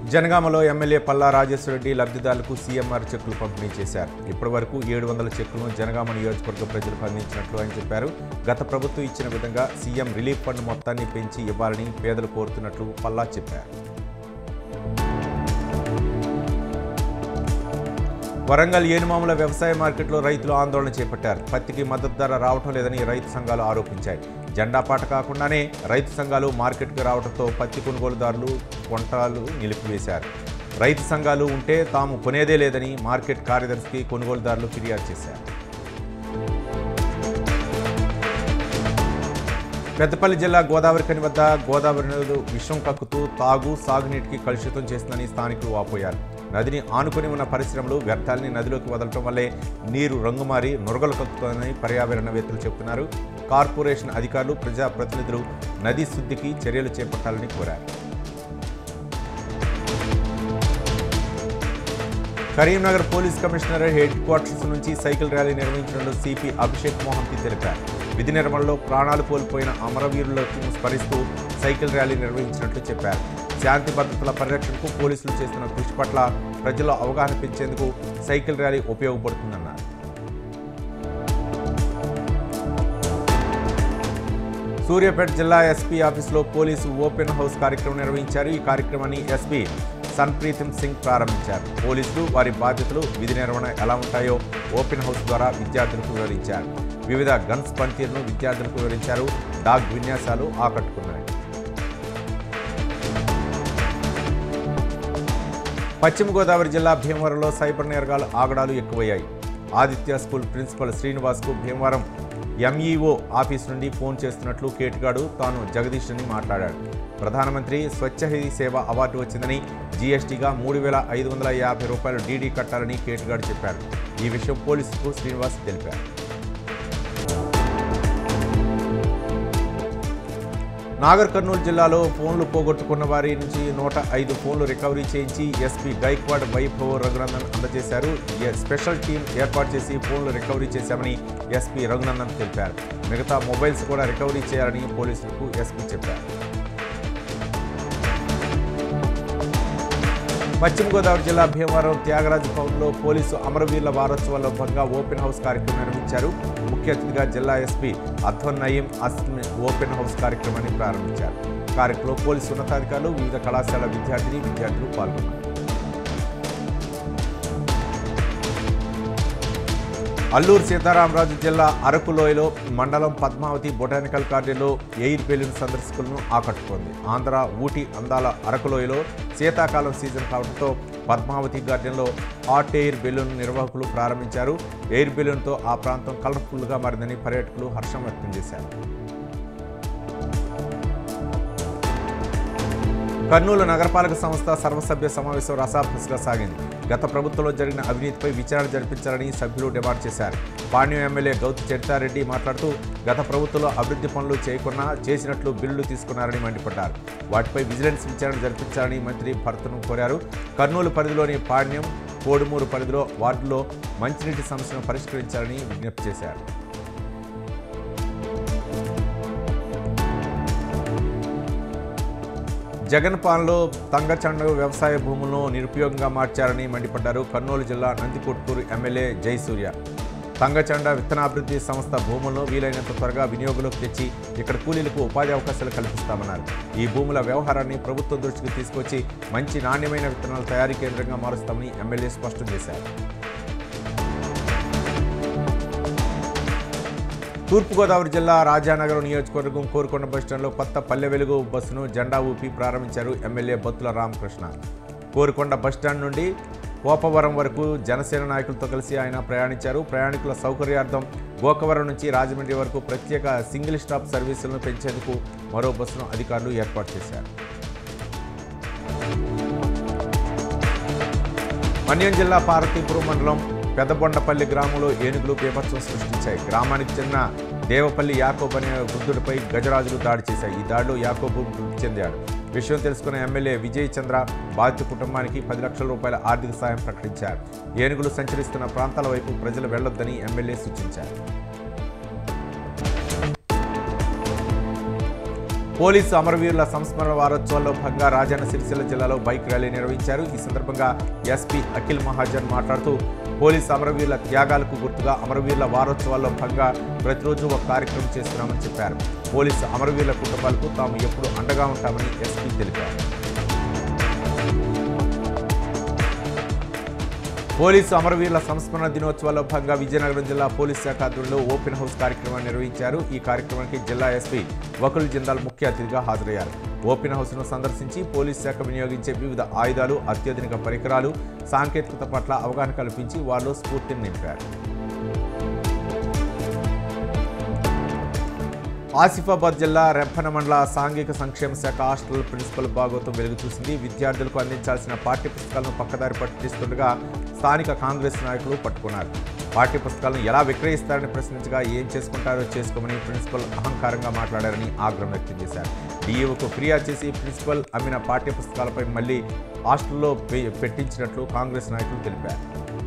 జనగామలో MLA Palla Rajeshwar Reddy లబ్ధిదారులకు CMR చెక్కులు పంపిణీ చేశారు ఇప్పటి వరకు ఏడు వందల చెక్కులను జనగామ నియోజకవర్గ ప్రజలకు అందించినట్లు ఆయన చెప్పారు గత ప్రభుత్వం ఇచ్చిన విధంగా సీఎం రిలీఫ్ ఫండ్ మొత్తాన్ని పెంచి ఇవ్వాలని పేదలు కోరుతున్నట్లు పల్లా చెప్పారు వరంగల్ ఏనుమాముల వ్యవసాయ మార్కెట్లో రైతులు ఆందోళన చేపట్టారు పత్తికి మద్దతు ధర రావటం లేదని రైతు సంఘాలు ఆరోపించాయి జెండా పాట కాకుండానే రైతు సంఘాలు మార్కెట్కి రావడంతో పత్తి కొనుగోలుదారులు కొంటాలు నిలిపివేశారు రైతు సంఘాలు ఉంటే తాము కొనేదే లేదని మార్కెట్ కార్యదర్శికి కొనుగోలుదారులు ఫిర్యాదు చేశారు పెద్దపల్లి జిల్లా గోదావరి కని వద్ద గోదావరి నది విషం కక్కుతూ తాగు సాగునీటికి కలుషితం చేస్తుందని స్థానికులు వాపోయారు నదిని ఆనుకుని ఉన్న పరిశ్రమలు వ్యర్థాలని నదిలోకి వదలటం వల్లే నీరు రంగుమారి నురగలు కక్కుతుందని పర్యావరణవేత్తలు చెబుతున్నారు కార్పొరేషన్ అధికారులు ప్రజాప్రతినిధులు నది శుద్ధికి చర్యలు చేపట్టాలని కోరారు Karimnagar police commissioner head quarters నుంచి సైకిల్ ర్యాలీ నిర్వహించడంలో సిపి అభిషేక్ మోహంతి తెలిపారు విధి నిర్వహణలో ప్రాణాలు కోల్పోయిన అమరవీరులకు స్మరిస్తూ సైకిల్ ర్యాలీ నిర్వహించినట్లు చెప్పారు శాంతి భద్రతల పరిరక్షణకు పోలీసులు చేస్తున్న కృషి పట్ల ప్రజల్లో అవగాహన పెంచేందుకు సైకిల్ ర్యాలీ ఉపయోగపడుతుందన్నారు సూర్యాపేట జిల్లా ఎస్పీ ఆఫీసులో పోలీసు ఓపెన్ హౌస్ కార్యక్రమం నిర్వహించారు ఈ కార్యక్రమాన్ని ఎస్పీ సన్ప్రీతం సింగ్ ప్రారంభించారు పోలీసులు వారి బాధ్యతలు విధి నిర్వహణ ఎలా ఉంటాయో ఓపెన్ హౌస్ ద్వారా విద్యార్థులకు వివరించారు వివిధ గన్స్ పనితీరును విద్యార్థులకు వివరించారు డాగ్ విన్యాసాలు ఆకట్టుకున్నాయి పశ్చిమ గోదావరి జిల్లా భీమవరంలో సైబర్ నేరగాలు ఆగడాలు ఎక్కువయ్యాయి ఆదిత్య స్కూల్ ప్రిన్సిపల్ శ్రీనివాస్కు భీమవరం ఎంఈఓ ఆఫీస్ నుండి ఫోన్ చేస్తున్నట్లు కేటుగాడు తాను జగదీష్ అని మాట్లాడాడు ప్రధానమంత్రి స్వచ్ఛ హీ సేవ అవార్డు వచ్చిందని జీఎస్టీగా మూడు వేల ఐదు వందల యాభై రూపాయలు డీడీ కట్టాలని కేటుగాడు చెప్పాడు ఈ విషయం పోలీసులకు శ్రీనివాస్ తెలిపారు నాగర్ కర్నూలు జిల్లాలో ఫోన్లు పోగొట్టుకున్న వారి నుంచి నూట ఐదు ఫోన్లు రికవరీ చేయించి ఎస్పీ గైక్వాడ్ వైభవ్ రఘునందన్ అందజేశారు ఏ స్పెషల్ టీం ఏర్పాటు చేసి ఫోన్లు రికవరీ చేశామని ఎస్పీ రఘునందన్ తెలిపారు మిగతా మొబైల్స్ కూడా రికవరీ చేయాలని పోలీసులకు ఎస్పీ చెప్పారు పశ్చిమ గోదావరి జిల్లా భీమవరం త్యాగరాజ భవన్లో పోలీసు అమరవీరుల వారోత్సవాల్లో భాగంగా ఓపెన్ హౌస్ కార్యక్రమం నిర్వహించారు ముఖ్య అతిథిగా జిల్లా ఎస్పీ అధ్వన్ నయీం అస్మి ఓపెన్ హౌస్ కార్యక్రమాన్ని ప్రారంభించారు కార్యక్రమంలో పోలీసు ఉన్నతాధికారులు వివిధ కళాశాల విద్యార్థిని విద్యార్థులు పాల్గొన్నారు అల్లూరు సీతారామరాజు జిల్లా అరకులోయలో మండలం పద్మావతి బొటానికల్ గార్డెన్లో ఎయిర్ బెలూన్ సందర్శకులను ఆకట్టుకుంది ఆంధ్ర ఊటీ అందాల అరకులోయలో శీతాకాలం సీజన్ కావడంతో పద్మావతి గార్డెన్లో హాట్ ఎయిర్ బెలూన్ నిర్వాహకులు ప్రారంభించారు ఎయిర్ బెలూన్తో ఆ ప్రాంతం కలర్ఫుల్గా మారిందని పర్యాటకులు హర్షం వ్యక్తం చేశారు కర్నూలు నగరపాలక సంస్థ సర్వసభ్య సమావేశం రసాభస్గా సాగింది గత ప్రభుత్వంలో జరిగిన అవినీతిపై విచారణ జరిపించాలని సభ్యులు డిమాండ్ చేశారు పాణ్యం ఎమ్మెల్యే గౌతు చరితారెడ్డి మాట్లాడుతూ గత ప్రభుత్వంలో అభివృద్ధి పనులు చేయకుండా చేసినట్లు బిల్లులు తీసుకున్నారని మండిపడ్డారు వాటిపై విజిలెన్స్ విచారణ జరిపించాలని మంత్రి భర్తను కోరారు కర్నూలు పరిధిలోని పాణ్యం కోడుమూరు పరిధిలో వార్డులో మంచినీటి సమస్యను పరిష్కరించాలని విజ్ఞప్తి చేశారు జగన్ పాలనలో తంగచండ వ్యవసాయ భూములను నిరుపయోగంగా మార్చారని మండిపడ్డారు కర్నూలు జిల్లా నందికొట్కూరు ఎమ్మెల్యే జయసూర్య తంగచండ విత్తనాభివృద్ధి సంస్థ భూములను వీలైనంత త్వరగా వినియోగంలోకి తెచ్చి ఇక్కడ కూలీలకు ఉపాధి అవకాశాలు కల్పిస్తామన్నారు ఈ భూముల వ్యవహారాన్ని ప్రభుత్వం దృష్టికి తీసుకొచ్చి మంచి నాణ్యమైన విత్తనాల తయారీ కేంద్రంగా మారుస్తామని ఎమ్మెల్యే స్పష్టం చేశారు తూర్పుగోదావరి జిల్లా రాజానగరం నియోజకవర్గం కోరుకొండ బస్టాండ్లో కొత్త పల్లె వెలుగు బస్సును జెండా ఊపి ప్రారంభించారు ఎమ్మెల్యే బత్తుల రామకృష్ణ కోరుకొండ బస్టాండ్ నుండి కోపవరం వరకు జనసేన నాయకులతో కలిసి ఆయన ప్రయాణించారు ప్రయాణికుల సౌకర్యార్థం గోకవరం నుంచి రాజమండ్రి వరకు ప్రత్యేక సింగిల్ స్టాప్ సర్వీసులను పెంచేందుకు మరో బస్సును అధికారులు ఏర్పాటు చేశారు మన్యం జిల్లా పార్వతీపురం మండలం పెద్దబొండపల్లి గ్రామంలో ఏనుగులు బీభత్సం సృష్టించాయి గ్రామానికి చెందిన దేవపల్లి యాకోబ్ అనే వృద్ధుడిపై గజరాజులు దాడి చేశాయి ఈ దాడిలో యాకోబు మృతి చెందాడు విషయం తెలుసుకున్న ఎమ్మెల్యే విజయ్ చంద్ర బాధిత కుటుంబానికి పది లక్షల రూపాయల ఆర్థిక సాయం ప్రకటించారు ఏనుగులు సంచరిస్తున్న ప్రాంతాల వైపు ప్రజలు వెళ్లొద్దని ఎమ్మెల్యే సూచించారు పోలీసు అమరవీరుల సంస్మరణ వారోత్సవాల్లో భాగంగా రాజన్న సిరిసిల్ల జిల్లాలో బైక్ ర్యాలీ నిర్వహించారు ఈ సందర్భంగా ఎస్పీ అఖిల్ మహాజన్ మాట్లాడుతూ పోలీసు అమరవీరుల త్యాగాలకు గుర్తుగా అమరవీరుల వారోత్సవాల్లో భాగంగా ప్రతిరోజు ఒక కార్యక్రమం చేస్తున్నామని చెప్పారు పోలీసు అమరవీరుల కుటుంబాలకు తాము ఎప్పుడూ అండగా ఉంటామని ఎస్పీ తెలిపారు పోలీసు అమరవీరుల సంస్మరణ దినోత్సవాల్లో భాగంగా విజయనగరం జిల్లా పోలీస్ శాఖ ఆధ్వర్యంలో ఓపెన్ హౌస్ కార్యక్రమాన్ని నిర్వహించారు ఈ కార్యక్రమానికి జిల్లా ఎస్పీ వకుల్ జిందాల్ ముఖ్య అతిథిగా హాజరయ్యారు ఓపెన్ హౌస్ను సందర్శించి పోలీస్ శాఖ వినియోగించే వివిధ ఆయుధాలు అత్యాధునిక పరికరాలు సాంకేతికత పట్ల అవగాహన కల్పించి వారిలో స్ఫూర్తిని నింపారు ఆసిఫాబాద్ జిల్లా రెప్పన మండల సాంఘిక సంక్షేమ శాఖ హాస్టల్ ప్రిన్సిపల్ భాగవతం వెలుగు చూసింది విద్యార్థులకు అందించాల్సిన పాఠ్య పుస్తకాలను పక్కదారి పట్టిస్తుండగా స్థానిక కాంగ్రెస్ నాయకులు పట్టుకున్నారు పాఠ్య పుస్తకాలను ఎలా విక్రయిస్తారని ప్రశ్నించగా ఏం చేసుకుంటారో చేసుకోమని ప్రిన్సిపల్ అహంకారంగా మాట్లాడారని ఆగ్రహం వ్యక్తం చేశారు డీఈఓకు ఫిర్యాదు చేసి ప్రిన్సిపల్ అమ్మిన పాఠ్య పుస్తకాలపై మళ్లీ హాస్టల్లో పె- పెట్టించినట్లు కాంగ్రెస్ నాయకులు తెలిపారు